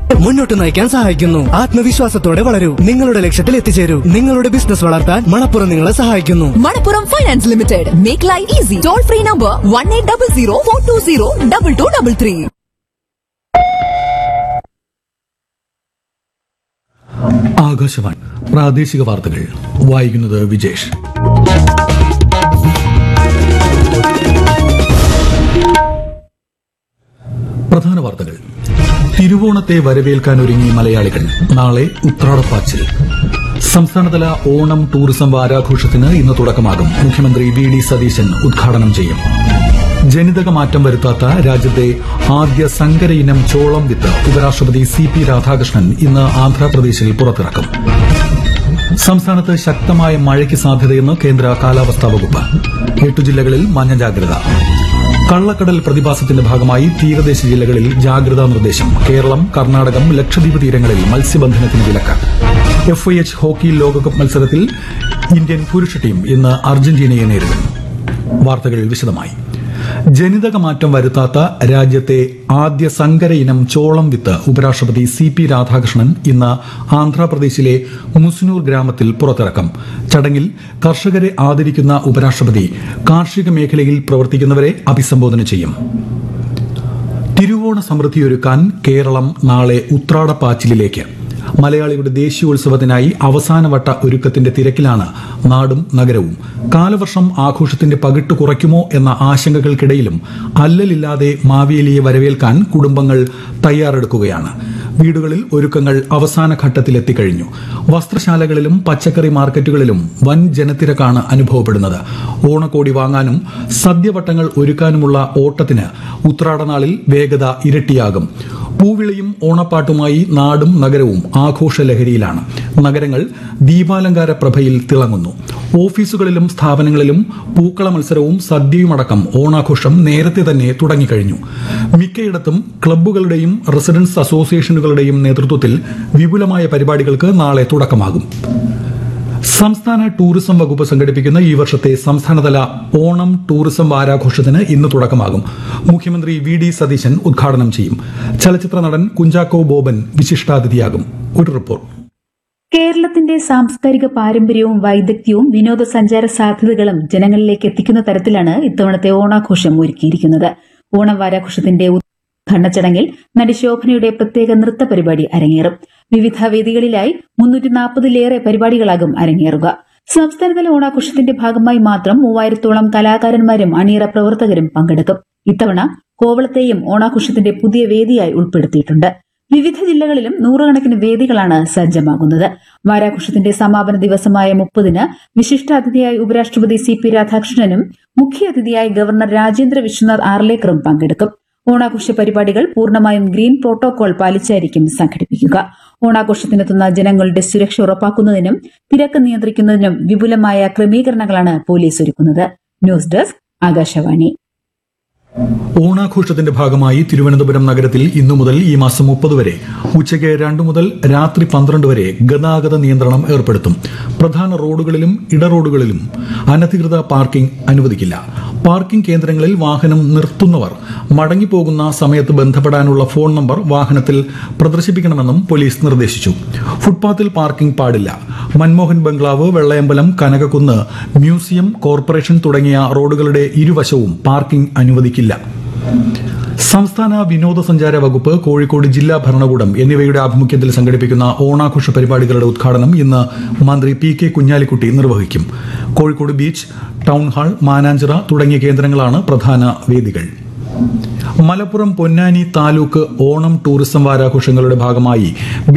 മുന്നോട്ട് നയിക്കാൻ സഹായിക്കുന്നു ആത്മവിശ്വാസത്തോടെ വളരൂ നിങ്ങളുടെ ലക്ഷ്യത്തിൽ എത്തിച്ചേരൂ നിങ്ങളുടെ ബിസിനസ് വളർത്താൻ മണപ്പുറം നിങ്ങളെ സഹായിക്കുന്നു Manappuram finance limited make life easy toll free number one eight double zero four two zero double two double three Akashvani പ്രാദേശിക വാർത്തകൾ വായിക്കുന്നത് വിജേഷ് പ്രധാന വാർത്തകൾ തിരുവോണത്തെ വരവേൽക്കാൻ ഒരുങ്ങി മലയാളികൾ നാളെ ഉത്രാടപ്പാച്ചിൽ സംസ്ഥാനതല ഓണം ടൂറിസം വാരാഘോഷത്തിന് ഇന്ന് തുടക്കമാകും മുഖ്യമന്ത്രി വി ഡി സതീശൻ ഉദ്ഘാടനം ചെയ്യും ജനിതക മാറ്റം വരുത്താത്ത രാജ്യത്തെ ആദ്യ സങ്കര ഇനം ചോളം വിത്ത് ഉപരാഷ്ട്രപതി സി പി രാധാകൃഷ്ണൻ ഇന്ന് ആന്ധ്രാപ്രദേശിൽ പുറത്തിറക്കും സംസ്ഥാനത്ത് ശക്തമായ മഴയ്ക്ക് സാധ്യതയെന്ന് കേന്ദ്ര കാലാവസ്ഥാ വകുപ്പ് എട്ടു ജില്ലകളിൽ മഞ്ഞ ജാഗ്രത കള്ളക്കടൽ പ്രതിഭാസത്തിന്റെ ഭാഗമായി തീരദേശ ജില്ലകളിൽ ജാഗ്രതാ നിർദ്ദേശം കേരളം കർണാടകം ലക്ഷദ്വീപ് തീരങ്ങളിൽ മത്സ്യബന്ധനത്തിന് വിലക്ക് എഫ് ഐ എച്ച് ഹോക്കി ലോകകപ്പ് മത്സരത്തിൽ ഇന്ത്യൻ പുരുഷ ടീം ഇന്ന് അർജന്റീനയെ നേരിടും വാർത്തകൾ വിശദമായി ജനിതക മാറ്റം വരുത്താത്ത രാജ്യത്തെ ആദ്യ സങ്കര ഇനം ചോളം വിത്ത് ഉപരാഷ്ട്രപതി സി പി രാധാകൃഷ്ണൻ ഇന്ന് ആന്ധ്രാപ്രദേശിലെ മുസ്നൂർ ഗ്രാമത്തിൽ പുറത്തിറക്കും ചടങ്ങിൽ കർഷകരെ ആദരിക്കുന്ന ഉപരാഷ്ട്രപതി കാർഷിക മേഖലയിൽ പ്രവർത്തിക്കുന്നവരെ അഭിസംബോധന ചെയ്യും തിരുവോണ സമൃദ്ധിയൊരുക്കാൻ കേരളം നാളെ ഉത്രാടപ്പാച്ചിലിലേക്ക് മലയാളിയുടെ ദേശീയോത്സവത്തിനായി അവസാനവട്ട ഒരുക്കത്തിന്റെ തിരക്കിലാണ് നാടും നഗരവും കാലവർഷം ആഘോഷത്തിന്റെ പകിട്ട് കുറയ്ക്കുമോ എന്ന ആശങ്കകൾക്കിടയിലും അല്ലലില്ലാതെ മാവേലിയെ വരവേൽക്കാൻ കുടുംബങ്ങൾ തയ്യാറെടുക്കുകയാണ് വീടുകളിൽ ഒരുക്കങ്ങൾ അവസാന ഘട്ടത്തിലെത്തിക്കഴിഞ്ഞു വസ്ത്രശാലകളിലും പച്ചക്കറി മാർക്കറ്റുകളിലും വൻ ജനത്തിരക്കാണ് അനുഭവപ്പെടുന്നത് ഓണക്കോടി വാങ്ങാനും സദ്യവട്ടങ്ങൾ ഒരുക്കാനുമുള്ള ഓട്ടത്തിന് ഉത്രാടനാളിൽ വേഗത ഇരട്ടിയാകും പൂവിളിയും ഓണപ്പാട്ടുമായി നാടും നഗരവും ആഘോഷലഹരിയിലാണ് നഗരങ്ങൾ ദീപാലങ്കാര പ്രഭയിൽ തിളങ്ങുന്നു ഓഫീസുകളിലും സ്ഥാപനങ്ങളിലും പൂക്കള മത്സരവും സദ്യയുമടക്കം ഓണാഘോഷം നേരത്തെ തന്നെ തുടങ്ങിക്കഴിഞ്ഞു മിക്കയിടത്തും ക്ലബ്ബുകളുടെയും റെസിഡൻസ് അസോസിയേഷനുകളുടെയും നേതൃത്വത്തിൽ വിപുലമായ പരിപാടികൾക്ക് നാളെ തുടക്കമാകും സംസ്ഥാന ടൂറിസം വകുപ്പ് സംഘടിപ്പിക്കുന്ന ഈ വർഷത്തെ സംസ്ഥാനതല ഓണം ടൂറിസം വാരാഘോഷത്തിന് ഇന്ന് തുടക്കമാകും മുഖ്യമന്ത്രി വി ഡി സതീശൻ ഉദ്ഘാടനം ചെയ്യും ചലച്ചിത്ര നടൻ കുഞ്ചാക്കോ ബോബൻ വിശിഷ്ടാതിഥിയാകും ഒരു റിപ്പോർട്ട് കേരളത്തിന്റെ സാംസ്കാരിക പാരമ്പര്യവും വൈദഗ്ധ്യവും വിനോദസഞ്ചാര സാധ്യതകളും ജനങ്ങളിലേക്ക് എത്തിക്കുന്ന തരത്തിലാണ് ഇത്തവണത്തെ ഓണാഘോഷം ഒരുക്കിയിരിക്കുന്നത് ഓണം വാരാഘോഷത്തിന്റെ ഉദ്ഘാടന ചടങ്ങിൽ നടി ശോഭനയുടെ പ്രത്യേക നൃത്ത പരിപാടി അരങ്ങേറും വിവിധ വേദികളിലായി മുന്നൂറ്റി നാൽപ്പതിലേറെ പരിപാടികളാകും അരങ്ങേറുക സംസ്ഥാനതല ഓണാഘോഷത്തിന്റെ ഭാഗമായി മാത്രം മൂവായിരത്തോളം കലാകാരന്മാരും അണിയറ പ്രവർത്തകരും പങ്കെടുക്കും ഇത്തവണ കോവളത്തെയും ഓണാഘോഷത്തിന്റെ പുതിയ വേദിയായി ഉൾപ്പെടുത്തിയിട്ടുണ്ട് വിവിധ ജില്ലകളിലും നൂറുകണക്കിന് വേദികളാണ് സജ്ജമാകുന്നത് വാരാഘോഷത്തിന്റെ സമാപന ദിവസമായ മുപ്പതിന് വിശിഷ്ടാതിഥിയായി ഉപരാഷ്ട്രപതി സി പി രാധാകൃഷ്ണനും മുഖ്യാതിഥിയായി ഗവർണർ രാജേന്ദ്ര വിശ്വനാഥ് ആർലേക്കറും പങ്കെടുക്കും ഓണാഘോഷ പരിപാടികൾ പൂർണ്ണമായും ഗ്രീൻ പ്രോട്ടോകോൾ പാലിച്ചായിരിക്കും സംഘടിപ്പിക്കുക ഓണാഘോഷത്തിനെത്തുന്ന ജനങ്ങളുടെ സുരക്ഷ ഉറപ്പാക്കുന്നതിനും തിരക്ക് നിയന്ത്രിക്കുന്നതിനും വിപുലമായ ക്രമീകരണങ്ങളാണ് പോലീസ് ഒരുക്കുന്നത് ന്യൂസ് ഡെസ്ക് ആകാശവാണി ഓണാഘോഷത്തിന്റെ ഭാഗമായി തിരുവനന്തപുരം നഗരത്തിൽ ഇന്നു മുതൽ ഈ മാസം മുപ്പത് വരെ ഉച്ചയ്ക്ക് രണ്ടു മുതൽ രാത്രി പന്ത്രണ്ട് വരെ ഗതാഗത നിയന്ത്രണം ഏർപ്പെടുത്തും പ്രധാന റോഡുകളിലും ഇടറോഡുകളിലും അനധികൃത പാർക്കിംഗ് അനുവദിക്കില്ല പാർക്കിംഗ് കേന്ദ്രങ്ങളിൽ വാഹനം നിർത്തുന്നവർ മടങ്ങിപ്പോകുന്ന സമയത്ത് ബന്ധപ്പെടാനുള്ള ഫോൺ നമ്പർ വാഹനത്തിൽ പ്രദർശിപ്പിക്കണമെന്നും പോലീസ് നിർദ്ദേശിച്ചു ഫുട്പാത്തിൽ പാർക്കിംഗ് പാടില്ല Manmohan bungalow Vellayambalam Kanakakkunnu museum corporation തുടങ്ങിയ റോഡുകളുടെ ഇരുവശവും പാർക്കിംഗ് അനുവദിക്കില്ല സംസ്ഥാന വിനോദസഞ്ചാര വകുപ്പ് കോഴിക്കോട് ജില്ലാ ഭരണകൂടം എന്നിവയുടെ ആഭിമുഖ്യത്തിൽ സംഘടിപ്പിക്കുന്ന ഓണാഘോഷ പരിപാടികളുടെ ഉദ്ഘാടനം ഇന്ന് മന്ത്രി പി കെ കുഞ്ഞാലിക്കുട്ടി നിർവഹിക്കും Kozhikode beach town hall Mananchira തുടങ്ങിയ കേന്ദ്രങ്ങളാണ് പ്രധാന വേദികൾ മലപ്പുറം പൊന്നാനി താലൂക്ക് ഓണം ടൂറിസം വാരാഘോഷങ്ങളുടെ ഭാഗമായി